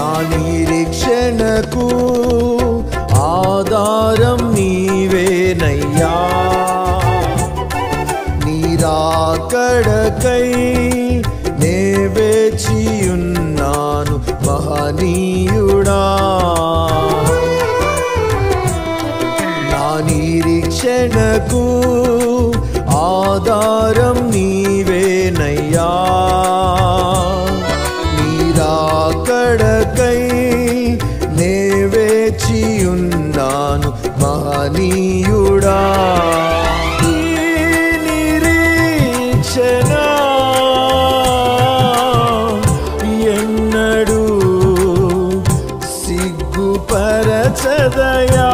నా నిరీక్షణకు ఆధారం నీవేనయ్యా నీరాకడకై నే వేచియున్నాను మహనీయుడా నా నిరీక్షణకు ఆధారం నీవేనయ్యా నీరాకడకై నే వేచియున్నాను మహనీయుడా ఈ నిరీక్షణ ఎన్నడూ సిగ్గుపరచదయా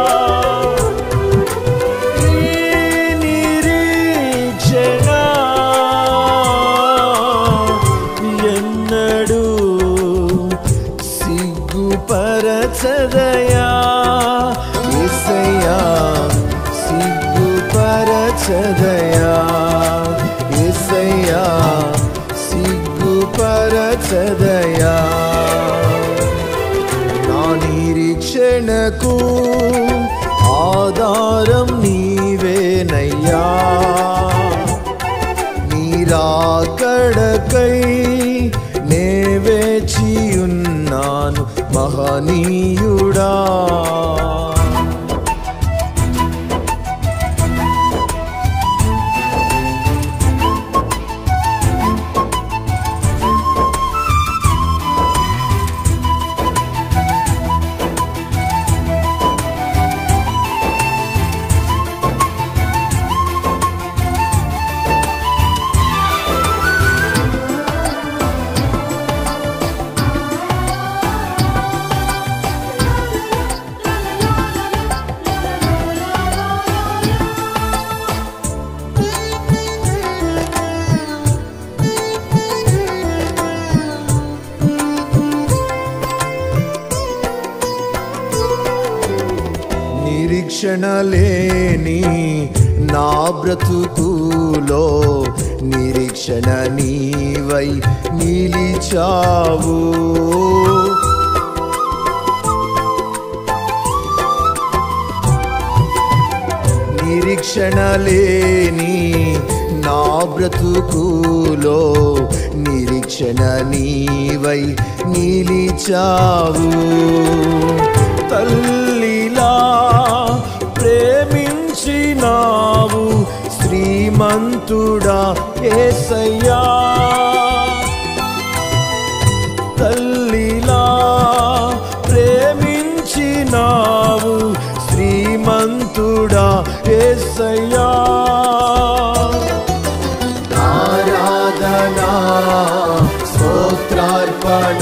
ఈ నిరీక్షణ ఎన్నడూ సిగ్గుపరచదయా ఏసయ్యా సిగ్గుపరచదయా ఏసయ్యా సిగ్గుపరచదయా నా నిరీక్షణకు ఆధారం నీవేనయ్యా నీరాకడకై నే వేచియున్నాను మహనీయుడా నిరీక్షణ లేని నా బ్రతుకులో నిరీక్షణ నీవై నిలిచావు నిరీక్షణ లేని నా బ్రతుకులో నిరీక్షణ నీవై నిలిచావు తల్లిలా ప్రేమించినావు శ్రీమంతుడా ఏసయ్యా తల్లిలా ప్రేమించినావు శ్రీమంతుడా ఏసయ్యా ఆరాధనా స్తోత్రార్పణ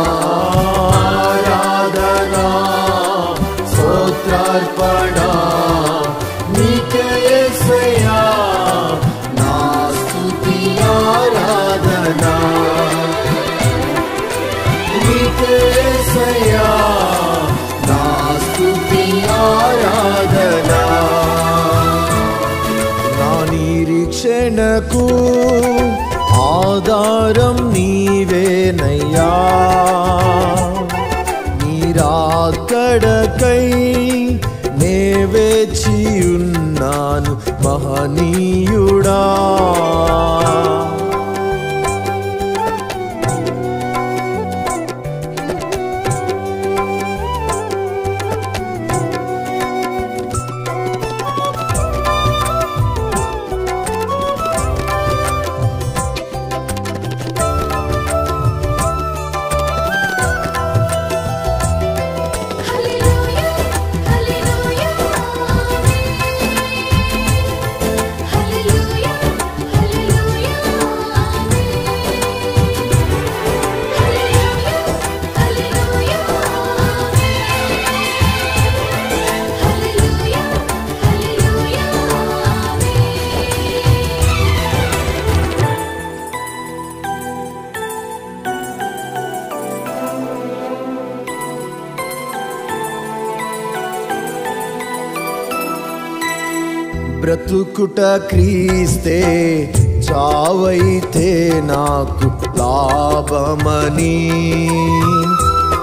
ఆరాధనా స్తోత్రార్పణ నీకే యేసయ్యా నా స్తుతి ఆరాధనా నీకే యేసయ్యా నా స్తుతి ఆరాధనా నా నిరీక్షణకు ఆధారం నీవేనయ్యా నీరాకడకై నే వేచియున్నాను మహనీయుడా హల్లెలూయా హల్లెలూయా హల్లెలూయా హల్లెలూయా హల్లెలూయా హల్లెలూయా హల్లెలూయా హల్లెలూయా బ్రతుకుట క్రీస్తే చావైతే నాకు లాభమని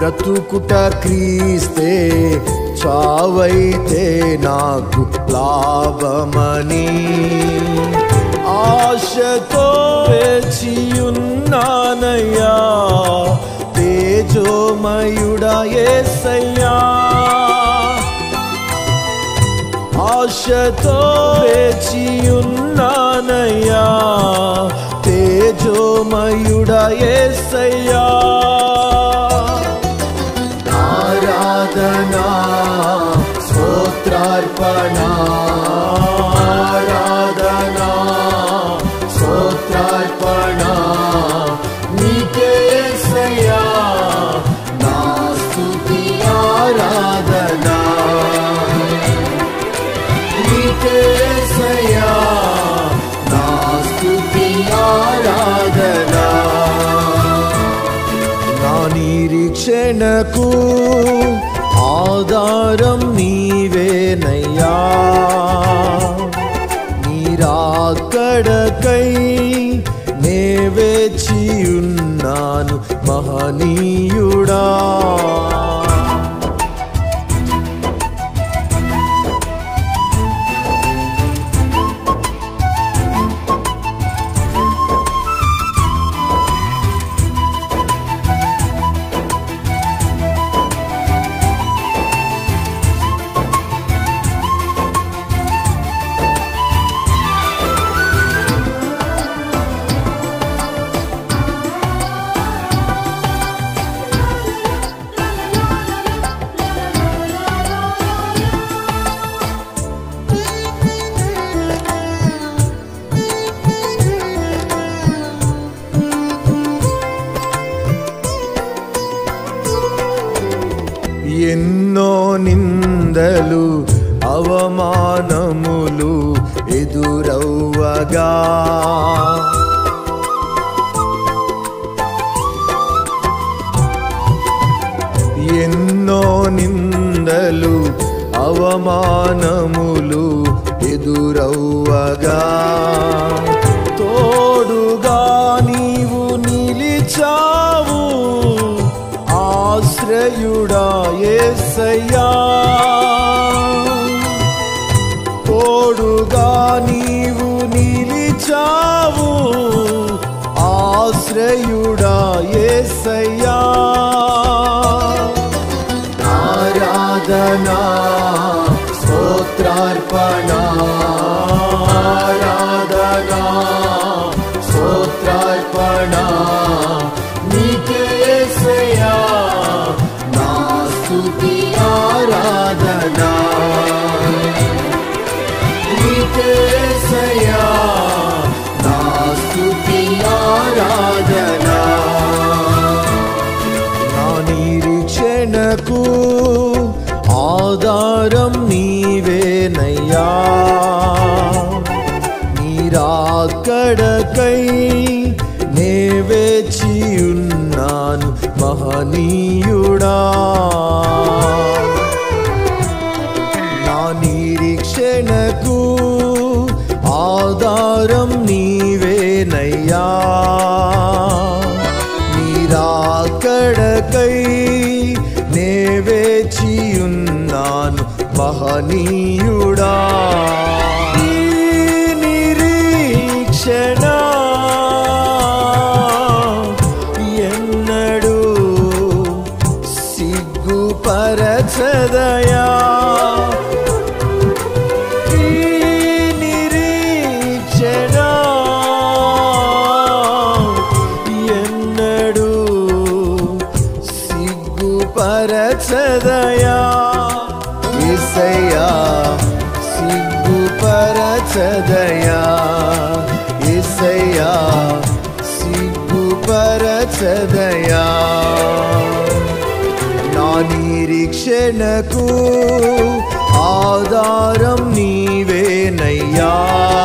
బ్రతుకుట క్రీస్తే చావైతే నాకు లాభమని ఆశతో వేచియున్నానయ్యా తేజోమయుడా యేసయ్యా ఆశతో వేచియున్నానయ్యా తేజోమయుడా యేసయ్యా ఆరాధనా స్తోత్రార్పణ ఆరాధనా స్తోత్రార్పణ నీకే యేసయ్యా నా స్తుతి ఆరాధనా నీకేసయ్యా నా స్తుతి ఆరాధనా నా నిరీక్షణకు ఆధారం నీవేనయ్యా నీరాకడకై నే వేచియున్నాను మహనీయుడా ఎన్నో నిందలు అవమానములు ఎదురవ్వగా ఎన్నో నిందలు అవమానములు ఎదురవ్వగా తోడుగా నీవు నిలిచావు ఆశ్రయుడా యేసయ్యా తోడుగా నీవు నిలిచావు ఆశ్రయుడా యేసయ్యా ఆరాధనా స్తోత్రార్పణ ఆరాధనా స్తోత్రార్పణ నీకే యేసయ్యా నా స్తుతి ఆరాధనా నీకే యేసయ్యా నా స్తుతి ఆరాధనా నా నిరీక్షణకు ఆధారం నీవేనయ్యా నీరాకడకై నే వేచియున్నాను మహనీయుడా నా నిరీక్షణకు ఆధారం నీవేనయ్యా నీరాకడకై నే వేచియున్నాను మహనీయుడా ఈ నిరీక్షణ ఎన్నడూ సిగ్గుపరచదయా ఈ నిరీక్షణ ఎన్నడూ సిగ్గుపరచదయా ఇసయ్యా సిగ్గుపరచదయా ఇసయ్యా సిగ్గుపరచదయా నా నిరీక్షణకు ఆధారం నీవేనయ్యా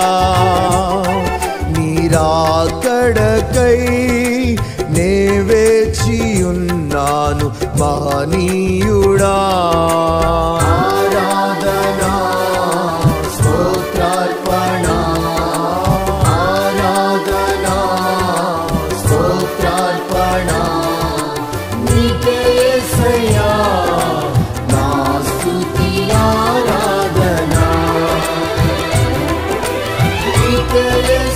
నీరాకడకై నే వేచియున్నాను మహనీయుడా ఆరాధనా స్తోత్రార్పణ ఆరాధనా స్తోత్రార్పణ నీకే హల్లెలూయా